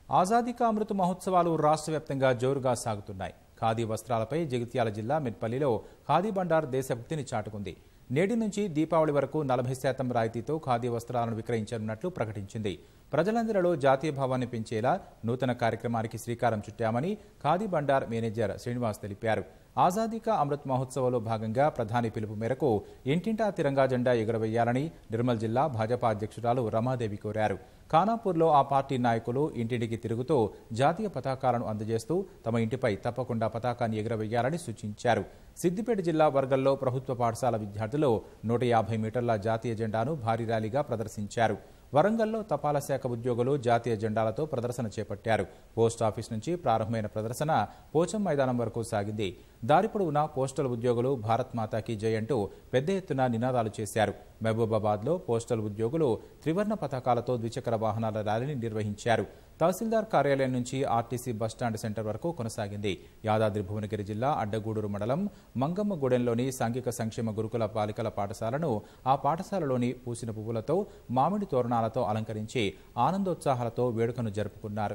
ఆజాదీ కా అమృత మహోత్సవాలు రాష్ట్ర వ్యాప్తంగా జోరుగా సాగుతున్నాయి ఖాదీ వస్త్రాలపై జగిత్యాల జిల్లా మెట్పల్లిలో ఖాదీ బండార్ దేశభక్తిని చాటుకుంది నేటి నుంచి దీపావళి వరకు నలభై శాతం రాయితీతో ఖాదీ వస్త్రాలను విక్రయించనున్నట్లు ప్రకటించింది ప్రజలందరిలో జాతీయ భావాన్ని పెంచేలా నూతన కార్యక్రమానికి శ్రీకారం చుట్టామని ఖాదీ బండార్ మేనేజర్ శ్రీనివాస్ తెలిపారు ఆజాదీ కా అమృత్ మహోత్సవంలో భాగంగా ప్రధాని పిలుపు మేరకు ఇంటింటా తిరంగా జెండా ఎగురవేయాలని నిర్మల్ జిల్లా భాజపా అధ్యక్షురాలు రమాదేవి కోరారు ఖానాపూర్లో ఆ పార్టీ నాయకులు ఇంటింటికి తిరుగుతూ జాతీయ పతాకాలను అందజేస్తూ తమ ఇంటిపై తప్పకుండా పతాకాన్ని ఎగురవేయాలని సూచించారు సిద్దిపేట జిల్లా వర్గంలో ప్రభుత్వ పాఠశాల విద్యార్థులు నూట యాభై మీటర్ల జాతీయ జెండాను భారీ ర్యాలీగా ప్రదర్శించారు వరంగల్లో తపాలా శాఖ ఉద్యోగులు జాతీయ జెండాలతో ప్రదర్శన చేపట్టారు పోస్ట్ ఆఫీస్ నుంచి ప్రారంభమైన ప్రదర్శన పోచం మైదానం వరకు సాగింది దారి పొడవునా పోస్టల్ ఉద్యోగులు భారత్ మాతాకి జై అంటూ పెద్ద ఎత్తున నినాదాలు చేశారు మహబూబాబాద్లో పోస్టల్ ఉద్యోగులు త్రివర్ణ పతాకాలతో ద్విచక్ర వాహనాల ర్యాలీని నిర్వహించారు తహసీల్దార్ కార్యాలయం నుంచి ఆర్టీసీ బస్టాండ్ సెంటర్ వరకు కొనసాగింది యాదాద్రి భువనగిరి జిల్లా అడ్డగూడూరు మండలం మంగమ్మగూడెంలోని సాంఘిక సంక్షేమ గురుకుల బాలికల పాఠశాలను ఆ పాఠశాలలోని పూసిన పువ్వులతో మామిడి తోరణాలతో అలంకరించి ఆనందోత్సాహాలతో వేడుకను జరుపుకున్నారు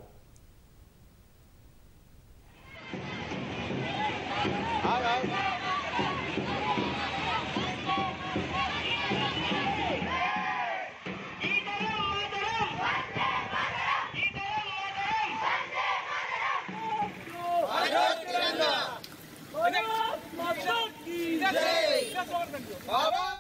भारत माता की जय